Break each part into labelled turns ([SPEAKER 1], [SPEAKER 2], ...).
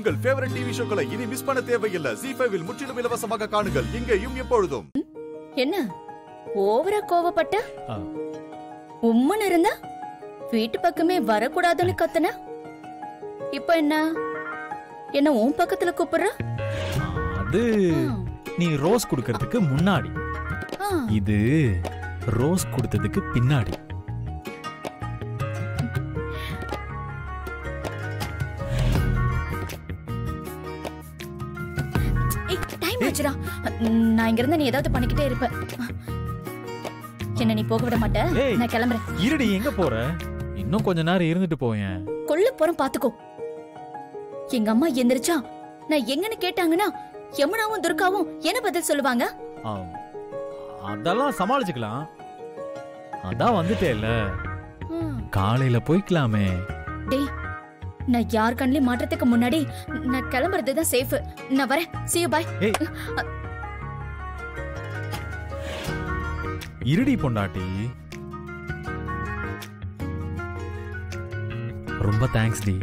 [SPEAKER 1] உங்கள் favourite TV ஷோக்களை இனி miss பண்ண தேவையில்லை ஜி ஃபைவில் முற்றிலும் இலவசமாக காணுங்கள் இங்கேயும் எப்பொழுதும்
[SPEAKER 2] என்ன ஓவரா கோவப்பட்ட
[SPEAKER 3] ஆ.
[SPEAKER 2] உம்மன் இருந்தா வீட்டு பக்கமே வரக்கூடாதுன்னு கத்துன இப்ப என்ன என்ன உன் பக்கத்துல கூப்பிடுற
[SPEAKER 3] அது நீ ரோஸ் கொடுக்கறதுக்கு முன்னாடி
[SPEAKER 2] ஆ,
[SPEAKER 3] இது ரோஸ் கொடுத்ததுக்கு பின்னாடி
[SPEAKER 2] ஏய், டைம் ஆச்சுடா நான் இங்க இருந்தா நீ ஏதாவது பண்ணிக்கிட்டே இருப்ப என்ன நீ போக விட மாட்ட
[SPEAKER 3] ஏய்.
[SPEAKER 2] நான் கிளம்புறேன்
[SPEAKER 3] இருடி எங்க போற இன்னும் கொஞ்ச நேரம் இருந்துட்டு போயேன்
[SPEAKER 2] கொல்ல போறேன் பாத்துக்கோ எங்க அம்மா எந்திரிச்சா நான் எங்கன்னு கேட்டாங்கன்னா யமுனாவும் துர்காவும் என்ன பதில் சொல்லுவாங்க
[SPEAKER 3] ஆம். அதெல்லாம் சமாளிச்சுக்கலாம் அதான் வந்துட்டேல்ல
[SPEAKER 2] ம்.
[SPEAKER 3] காலையில போய்க்கலாமே
[SPEAKER 2] டேய் நான் யார் கண்ணிலையும் மாற்றத்துக்கு முன்னாடி நான் கிளம்புறது தான் சேஃப் நான் வரேன் see you bye
[SPEAKER 3] ஏய் இருடி பொண்டாட்டி ரொம்ப தேங்க்ஸ் டி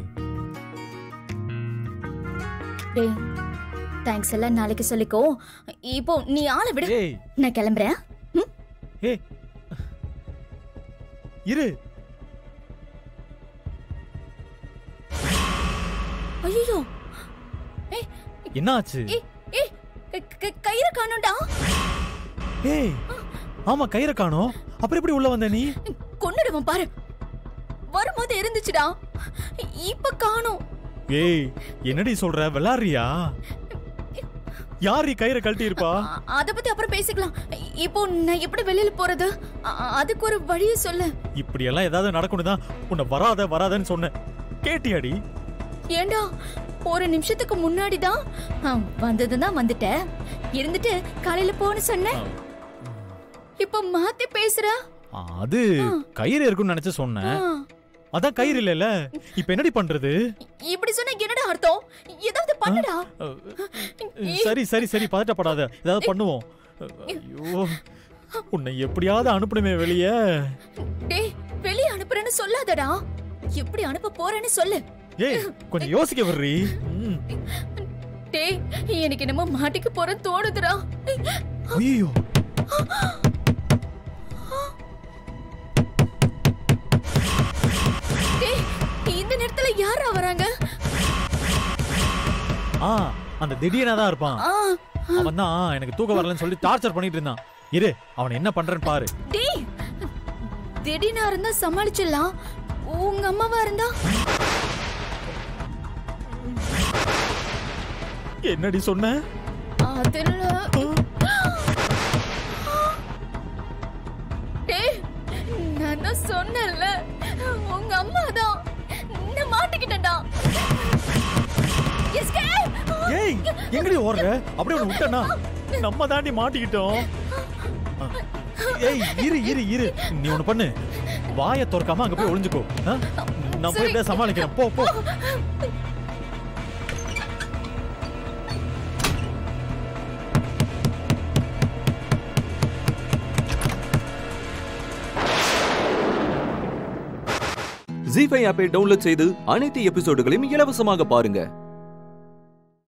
[SPEAKER 2] டேய் தேங்க்ஸ் எல்லாம் நாளைக்கு சொல்லிக்கோ இப்போ நீ ஆளை விடு
[SPEAKER 3] ஏய்
[SPEAKER 2] நான் கிளம்புறேன் ம்?
[SPEAKER 3] ஏய் இரு
[SPEAKER 2] ஐயோ ஏய்
[SPEAKER 3] என்னாச்சு
[SPEAKER 2] ஏய் ஏய் க- க- கயிறு காணோம்டா
[SPEAKER 3] ஏய் ஆமா கயிறை காணோம் அப்புறம் எப்படி உள்ள வந்த நீ
[SPEAKER 2] கொன்னுடுவேன் பாரு வரும்போது இருந்துச்சுடா இப்ப காணோம்
[SPEAKER 3] ஏய் என்னடி சொல்ற விளாடுறியா யார் கயிறை கழட்டி இருப்பா
[SPEAKER 2] அ- அத பத்தி அப்புறம் பேசிக்கலாம் இப்போ நான் எப்படி வெளியில போறது அ- அதுக்கு ஒரு வழியை சொல்லு
[SPEAKER 3] இப்படி எல்லாம் ஏதாவது நடக்கணும் தான் உன்னை வராத வராதன்னு சொன்னேன் கேட்டியாடி
[SPEAKER 2] ஏண்டா ஒரு நிமிஷத்துக்கு முன்னாடி தான் வந்தது தான் வந்துட்ட இருந்துட்டு காலையில போன்னு சொன்னேன் இப்ப மாத்தி பேசுற
[SPEAKER 3] அது கயிறு இருக்குன்னு நினைச்சு சொன்னேன்
[SPEAKER 2] ஆ.
[SPEAKER 3] அதான் கயிறு இல்லைல்ல இப்ப என்னடி பண்றது
[SPEAKER 2] இப்படி சொன்னா என்னடா அர்த்தம் ஏதாவது பண்ணுடா
[SPEAKER 3] சரி சரி சரி பதட்டப்படாத ஏதாவது பண்ணுவோம் ஐயோ உன்னை எப்படியாவது அனுப்பணுமே வெளியே
[SPEAKER 2] டேய் வெளிய அனுப்புறேன்னு சொல்லாதடா எப்படி அனுப்ப போறேன்னு சொல்லு
[SPEAKER 3] ஏய் கொஞ்சம் யோசிக்க வர்றி ம்.
[SPEAKER 2] டேய் எனக்கு என்னமோ மாட்டிக்க போறேன்னு தோணுதுடா
[SPEAKER 3] ஐயோ
[SPEAKER 2] டேய் இந்த நேரத்துல யாரா வராங்க
[SPEAKER 3] ஆ அந்த திடீர்னா தான் இருப்பான்
[SPEAKER 2] ஆ,
[SPEAKER 3] அவன் தான் எனக்கு தூக்கம் வரலன்னு சொல்லி டார்ச்சர் பண்ணிட்டு இருந்தான் இரு அவன் என்ன பண்றேன்னு பாரு
[SPEAKER 2] டேய் திடீர்னு இருந்தா சமாளிச்சிடலாம் உங்க அம்மாவா இருந்தா
[SPEAKER 3] என்னடி சொன்ன
[SPEAKER 2] அதுல டேய் நான் தான் சொன்னேன்ல உங்க அம்மா தான் நான் மாட்டிக்கிட்டேன்டா Escape!
[SPEAKER 3] ஏய் எங்கடி ஓடுற அப்படியே உன்னை விட்டனா நம்ம தாண்டி மாட்டிக்கிட்டோம் ஆ. ஏய் இரு இரு இரு நீ ஒண்ணு பண்ணு வாயை திறக்காம அங்க போய் ஒளிஞ்சுக்கோ ஆ? நான் போய்
[SPEAKER 2] சரி.
[SPEAKER 3] எப்படியா சமாளிக்கிறேன் போ போ
[SPEAKER 4] ஜி ஃபைவ் ஆப்பை டவுன்லோட் செய்து அனைத்து எபிசோடுகளையும் இலவசமாக பாருங்க